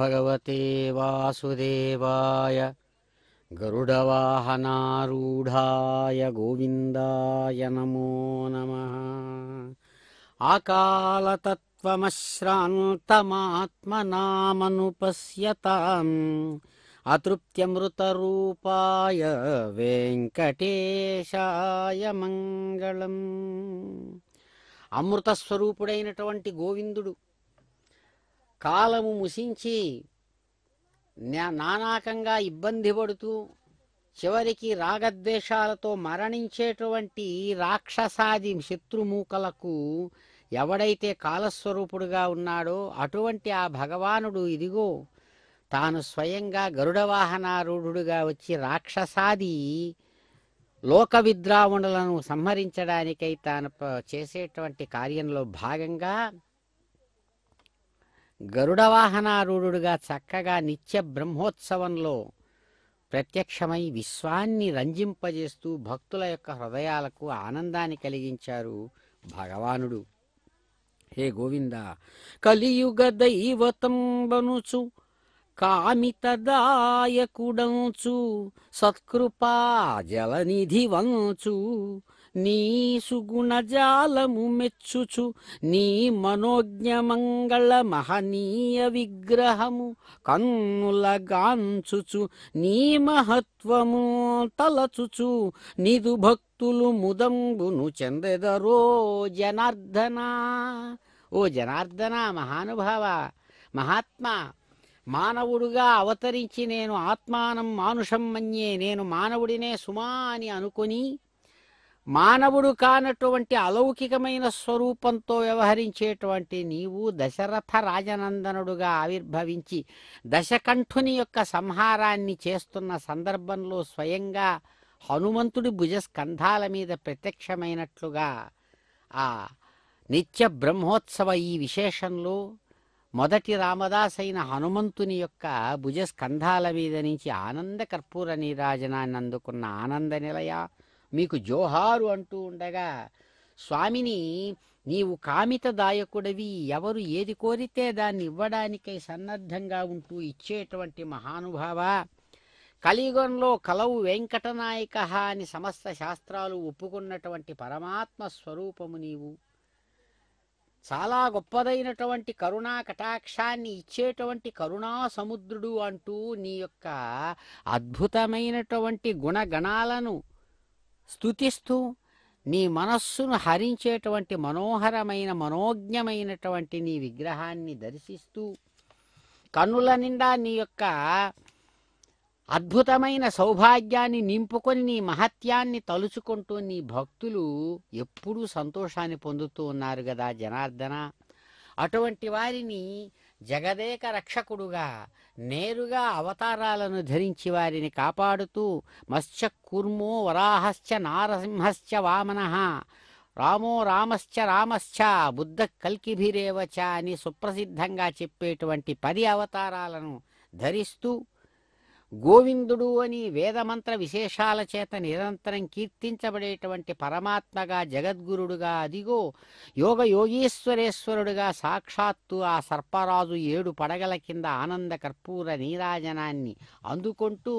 భగవతే వాసుదేవాయ గరుడవాహనారూఢాయ గోవిందాయ నమో నమ ఆకాలతత్వమశ్రాంతమాత్మనామనుపశ్యతాం అతృప్త్యమృతరూపాయ వెంకటేశాయ మంగళం అమృత స్వరూపుడైనటువంటి గోవిందుడు కాలము ముసించి నా- నానాకంగా ఇబ్బంది పడుతూ చివరికి రాగద్వేషాలతో మరణించేటువంటి రాక్షసాది శత్రుమూకలకు ఎవడైతే కాలస్వరూపుడుగా ఉన్నాడో అటువంటి ఆ భగవానుడు ఇదిగో తాను స్వయంగా గరుడ వాహనారూఢుడుగా వచ్చి రాక్షసాది లోక విద్రావణులను సంహరించడానికై తాను ప- చేసేటువంటి కార్యంలో భాగంగా గరుడ వాహనారూఢుడుగా చక్కగా నిత్య బ్రహ్మోత్సవంలో ప్రత్యక్షమై విశ్వాన్ని రంజింపజేస్తూ భక్తుల యొక్క హృదయాలకు ఆనందాన్ని కలిగించారు భగవానుడు హే గోవింద కలియుగ దైవతం బనుచు కామితదాయకుడంచు సత్కృపా జలనిధి వంచు నీ సుగుణజాలము మెచ్చుచు నీ మనోజ్ఞమంగళ మహనీయ విగ్రహము కన్నులగాంచుచు నీ మహత్వము తలచుచు నిదు భక్తులు ముదంబును చెందెదరో జనార్దన ఓ జనార్దన మహానుభావ మహాత్మా మానవుడుగా అవతరించి నేను ఆత్మానం మానుషం మన్యే నేను మానవుడినే సుమా అని అనుకొని మానవుడు కానటువంటి అలౌకికమైన స్వరూపంతో వ్యవహరించేటువంటి నీవు దశరథ రాజనందనుడుగా ఆవిర్భవించి దశకంఠుని యొక్క సంహారాన్ని చేస్తున్న సందర్భంలో స్వయంగా హనుమంతుడి భుజస్కంధాల మీద ప్రత్యక్షమైనట్లుగా ఆ నిత్య బ్రహ్మోత్సవ ఈ విశేషంలో మొదటి రామదాసైన హనుమంతుని యొక్క భుజస్కంధాల మీద నుంచి ఆనంద కర్పూర నీరాజనాన్ని అందుకున్న ఆనంద నిలయ మీకు జోహారు అంటూ ఉండగా స్వామిని నీవు కామితదాయకుడివి ఎవరు ఏది కోరితే దాన్ని ఇవ్వడానికై సన్నద్ధంగా ఉంటూ ఇచ్చేటువంటి మహానుభావ కలియుగంలో కలవు వెంకటనాయక అని సమస్త శాస్త్రాలు ఒప్పుకున్నటువంటి పరమాత్మ స్వరూపము నీవు చాలా గొప్పదైనటువంటి కరుణా కటాక్షాన్ని ఇచ్చేటువంటి కరుణా సముద్రుడు అంటూ నీ యొక్క అద్భుతమైనటువంటి గుణగణాలను స్తుతిస్తూ నీ మనస్సును హరించేటువంటి మనోహరమైన మనోజ్ఞమైనటువంటి నీ విగ్రహాన్ని దర్శిస్తూ కన్నుల నిండా నీ యొక్క అద్భుతమైన సౌభాగ్యాన్ని నింపుకొని నీ మహత్యాన్ని తలుచుకుంటూ నీ భక్తులు ఎప్పుడూ సంతోషాన్ని పొందుతూ ఉన్నారు కదా జనార్దన అటువంటి వారిని జగదేక రక్షకుడుగా నేరుగా అవతారాలను ధరించి వారిని కాపాడుతూ మత్స్య కూర్మో వరాహశ్చ నారసింహశ్చ వామనః రామో రామశ్చ రామశ్చ బుద్ధ కల్కిభిరేవచ అని సుప్రసిద్ధంగా చెప్పేటువంటి పది అవతారాలను ధరిస్తూ గోవిందుడు అని వేదమంత్ర విశేషాల చేత నిరంతరం కీర్తించబడేటువంటి పరమాత్మగా జగద్గురుడుగా అదిగో యోగ యోగీశ్వరేశ్వరుడుగా సాక్షాత్తు ఆ సర్పరాజు ఏడు పడగల కింద ఆనంద కర్పూర నీరాజనాన్ని అందుకుంటూ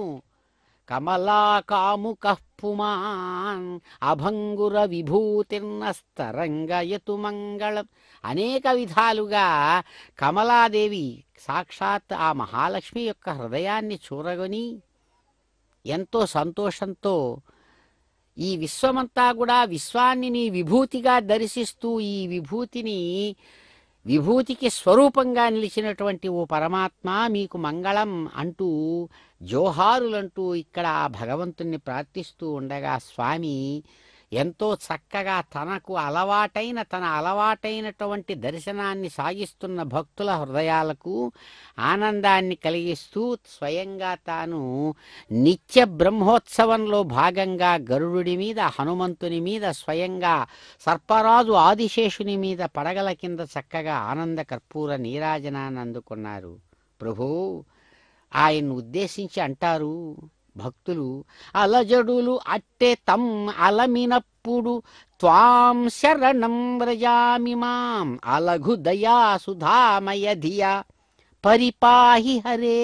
కమలాకాముక పుమాన్ అభంగుర విభూతిర్నస్తరంగయతు మంగళం అనేక విధాలుగా కమలాదేవి సాక్షాత్ ఆ మహాలక్ష్మి యొక్క హృదయాన్ని చూరగొని ఎంతో సంతోషంతో ఈ విశ్వమంతా కూడా విశ్వాన్ని నీ విభూతిగా దర్శిస్తూ ఈ విభూతిని విభూతికి స్వరూపంగా నిలిచినటువంటి ఓ పరమాత్మ మీకు మంగళం అంటూ జోహారులంటూ ఇక్కడ ఆ భగవంతుణ్ణి ప్రార్థిస్తూ ఉండగా స్వామి ఎంతో చక్కగా తనకు అలవాటైన తన అలవాటైనటువంటి దర్శనాన్ని సాగిస్తున్న భక్తుల హృదయాలకు ఆనందాన్ని కలిగిస్తూ స్వయంగా తాను నిత్య బ్రహ్మోత్సవంలో భాగంగా గరుడుడి మీద హనుమంతుని మీద స్వయంగా సర్పరాజు ఆదిశేషుని మీద పడగల కింద చక్కగా ఆనంద కర్పూర నీరాజనాన్ని అందుకున్నారు ప్రభు ఆయన్ను ఉద్దేశించి అంటారు భక్తులు అలజడులు అట్టె తమ్ అలమినప్పుడు త్వాం శరణం వ్రజామి మాం అలఘు దయా సుధామయ ధియా పరిపాహి హరే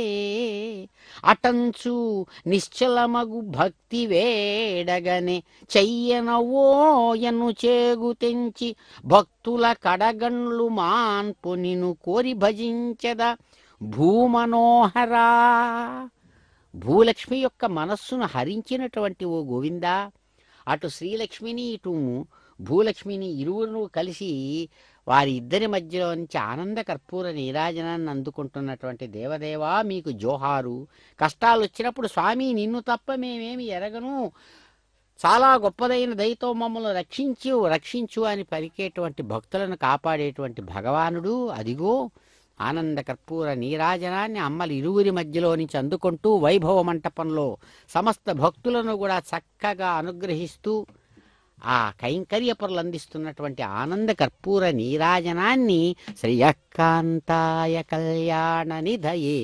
అటంచు నిశ్చలమగు భక్తి వేడగనే చెయ్యనవోయను చేగు తెంచి భక్తుల కడగండ్లు మాన్పు నిను కోరి భజించద భూమనోహరా భూలక్ష్మి యొక్క మనస్సును హరించినటువంటి ఓ గోవిందా అటు శ్రీలక్ష్మిని ఇటు భూలక్ష్మిని ఇరువురు కలిసి వారి ఇద్దరి మధ్యలో నుంచి ఆనంద కర్పూర నీరాజనాన్ని అందుకుంటున్నటువంటి దేవదేవా మీకు జోహారు కష్టాలు వచ్చినప్పుడు స్వామి నిన్ను తప్ప మేమేమి ఎరగను చాలా గొప్పదైన దయతో మమ్మల్ని రక్షించు రక్షించు అని పలికేటువంటి భక్తులను కాపాడేటువంటి భగవానుడు అదిగో ఆనంద కర్పూర నీరాజనాన్ని అమ్మలు ఇరువురి మధ్యలో నుంచి అందుకుంటూ వైభవ మంటపంలో సమస్త భక్తులను కూడా చక్కగా అనుగ్రహిస్తూ ఆ కైంకర్య పొరలు అందిస్తున్నటువంటి ఆనంద కర్పూర నీరాజనాన్ని శ్రీయకాంతాయ కళ్యాణ నిధయే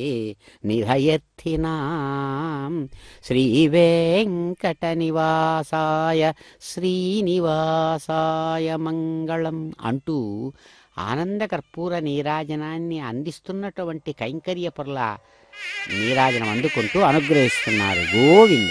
నిధయర్థినాం శ్రీ వెంకట నివాసాయ శ్రీనివాసాయ మంగళం అంటూ ఆనంద కర్పూర నీరాజనాన్ని అందిస్తున్నటువంటి కైంకర్య పొరల నీరాజనం అందుకుంటూ అనుగ్రహిస్తున్నారు గోవింద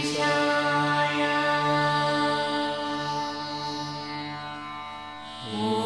ఓ